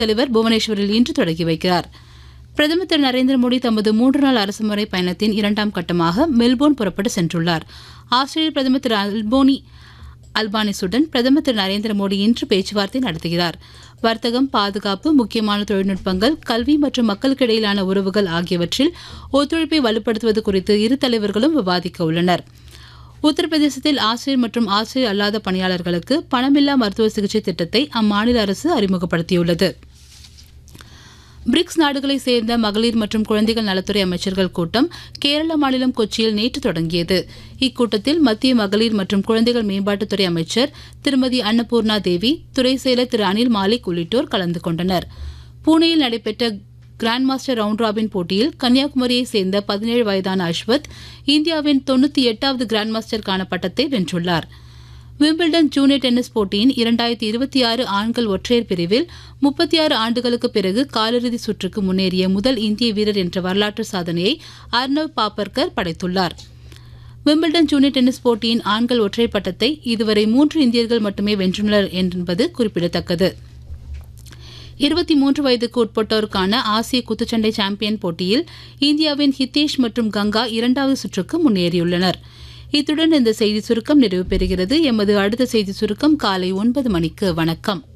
தலைவர் புவனேஸ்வரில் இன்று தொடங்கி வைக்கிறார் பிரதமர் திரு நரேந்திர மோடி தமது மூன்று நாள் அரசுமுறை பயணத்தின் இரண்டாம் கட்டமாக மெல்போர்ன் புறப்பட்டு சென்றுள்ளார் ஆஸ்திரேலிய பிரதமர் திரு அல்போனி அல்பானிசுடன் பிரதமர் திரு நரேந்திர மோடி இன்று பேச்சுவார்த்தை நடத்துகிறார் வர்த்தகம் பாதுகாப்பு முக்கியமான தொழில்நுட்பங்கள் கல்வி மற்றும் மக்களுக்கிடையிலான உறவுகள் ஆகியவற்றில் ஒத்துழைப்பை வலுப்படுத்துவது குறித்து இரு தலைவர்களும் விவாதிக்க உள்ளனர் உத்தரப்பிரதேசத்தில் ஆசிரியர் மற்றும் ஆசிரியர் அல்லாத பணியாளர்களுக்கு பணமில்லா மருத்துவ சிகிச்சை திட்டத்தை அம்மாநில அரசு அறிமுகப்படுத்தியுள்ளது பிரிக்ஸ் நாடுகளைச் சேர்ந்த மகளிர் மற்றும் குழந்தைகள் நலத்துறை அமைச்சர்கள் கூட்டம் கேரள மாநிலம் கொச்சியில் நேற்று தொடங்கியது இக்கூட்டத்தில் மத்திய மகளிர் மற்றும் குழந்தைகள் மேம்பாட்டுத்துறை அமைச்சர் திருமதி அன்னபூர்ணா தேவி துறை செயலர் திரு அனில் மாலிக் உள்ளிட்டோர் கலந்து கொண்டனர் பூனேயில் நடைபெற்ற கிராண்ட் மாஸ்டர் ரவுண்ட் ராபின் போட்டியில் கன்னியாகுமரியைச் சேர்ந்த பதினேழு வயதான அஸ்வத் இந்தியாவின் தொண்ணூற்றி எட்டாவது கிராண்ட் மாஸ்டருக்கான பட்டத்தை வென்றுள்ளார் விம்பிள்டன் ஜூனியர் டென்னிஸ் போட்டியின் இரண்டாயிரத்தி இருபத்தி ஆறு ஆண்கள் ஒற்றையர் பிரிவில் முப்பத்தி ஆறு ஆண்டுகளுக்கு பிறகு காலிறுதி சுற்றுக்கு முன்னேறிய முதல் இந்திய வீரர் என்ற வரலாற்று சாதனையை அர்னவ் பாப்பர்கர் படைத்துள்ளார் விம்பிள்டன் ஜூனியர் டென்னிஸ் போட்டியின் ஆண்கள் ஒற்றையர் பட்டத்தை இதுவரை மூன்று இந்தியர்கள் மட்டுமே வென்றுள்ளனர் என்பது குறிப்பிடத்தக்கது இருபத்தி மூன்று வயதுக்கு உட்பட்டோருக்கான ஆசிய குத்துச்சண்டை சாம்பியன் போட்டியில் இந்தியாவின் ஹிதேஷ் மற்றும் கங்கா இரண்டாவது சுற்றுக்கு முன்னேறியுள்ளனர் இத்துடன் இந்த செய்தி சுருக்கம் நிறைவு பெறுகிறது எமது அடுத்த செய்தி சுருக்கம் காலை ஒன்பது மணிக்கு வணக்கம்